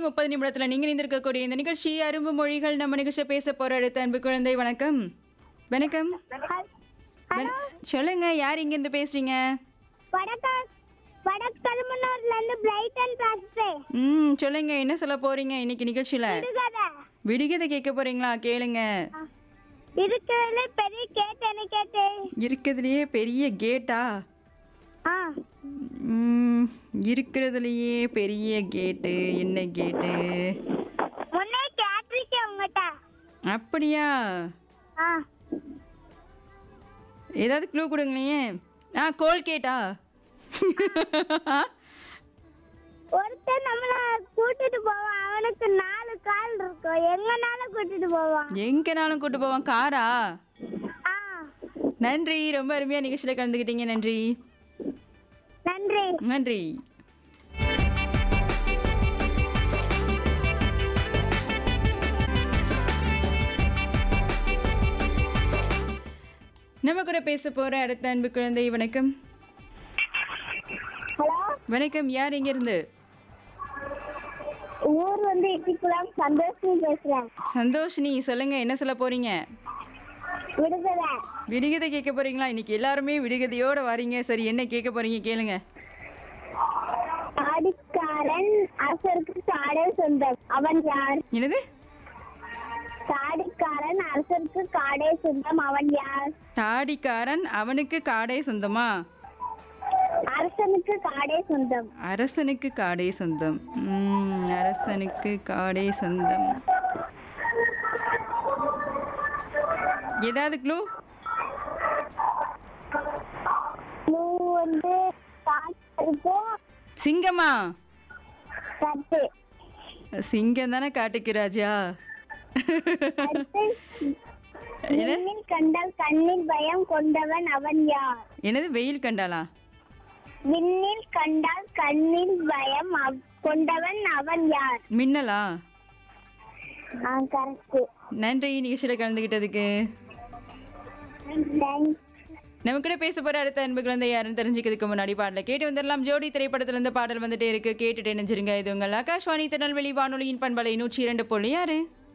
முப்பது நிமிடத்தில் நீங்கள் இருந்திருக்கக்கூடிய இந்த நிகழ்ச்சி அரும்பு மொழிகள் நம்ம நிகழ்ச்சியை பேச போகிற அடுத்த அன்பு குழந்தை வணக்கம் வணக்கம் வண- சொல்லுங்க யார் இங்கேருந்து பேசுறீங்க வடக்க வடக்கழுமனூர்ல இருந்து பிரைட்டன் பேசுறேன் ம் சொல்லுங்க என்ன சொல்ல போறீங்க இன்னைக்கு நிகழ்ச்சியில் விடுகதை விடுகதை கேட்க போறீங்களா கேளுங்க இருக்கிறதுல பெரிய கேட் என்ன கேட்டு இருக்கிறதுலையே பெரிய கேட்டா ஆ ம், இருக்கிறதுலையே பெரிய கேட்டு என்ன கேட்டு முன்னே கேட்டிருக்கேன் உங்ககிட்ட அப்படியா ஆ ஏதாவது க்ளூ கொடுங்களே ஆ கோல்கேட்டா ஒருத்தன் நம்மள கூட்டிட்டு போவான் அவனுக்கு நாலு கால் இருக்கும் எங்கனாலும் கூட்டிட்டு போவான் எங்கனாலும் கூட்டு போவான் காரா ஆ நன்றி ரொம்ப அருமையா நிகழ்ச்சியில் கலந்துக்கிட்டீங்க நன்றி நன்றி நன்றி நம்ம கூட பேச போற அடுத்த அன்பு குழந்தை வணக்கம் ஹலோ வணக்கம் யார் இங்க இருந்து ஊர் வந்து இட்டிக்குளம் சந்தோஷம் பேசுறேன் சந்தோஷினி சொல்லுங்க என்ன சொல்ல போறீங்க விடுதலை விடுகதை கேட்க போறீங்களா இன்னைக்கு எல்லாருமே விடுகதையோட வரீங்க சரி என்ன கேட்க போறீங்க கேளுங்க தாடிக்காரன் அரசருக்கு காடே சொந்தம் அவன் யார் என்னது தாடிக்காரன் அரசருக்கு காடே சொந்தம் அவன் யார் தாடிக்காரன் அவனுக்கு காடே சொந்தமா அரசனுக்கு காடே சொந்தம் அரசனுக்கு காடே சொந்தம் ம், அரசனுக்கு காடே சொந்தம் ஏதாவது க்ளூ நீ வந்து காட்டிருக்கும் சிங்கமா கட்டு சிங்கம் தானே காட்டுக்கு ராஜா அடுத்து என்ன விண்ணில் கண்டால் கண்ணில் பயம் கொண்டவன் அவன் யார் என்னது வெயில் கண்டாளா விண்ணில் கண்டால் கண்ணில் பயம் அவ்- கொண்டவன் அவன் யார் மின்னலா ஆ கரெக்ட் நன்றி நிகழ்ச்சியில் கலந்துக்கிட்டதுக்கு தேங்க்ஸ் நம்ம கூட பேச போற அடுத்த அன்பு குழந்தை யாருன்னு தெரிஞ்சுக்கிறதுக்கு முன்னாடி பாடல கேட்டு வந்துடலாம் ஜோடி திரைப்படத்துல இருந்து பாடல் வந்துட்டே இருக்கு கேட்டுட்டு நினைச்சிருங்க இது உங்கள் ஆகாஷ்வாணி திருநெல்வேலி வானொலியின் பண்பலை நூற்றி இரண்டு புள்ளி ஆறு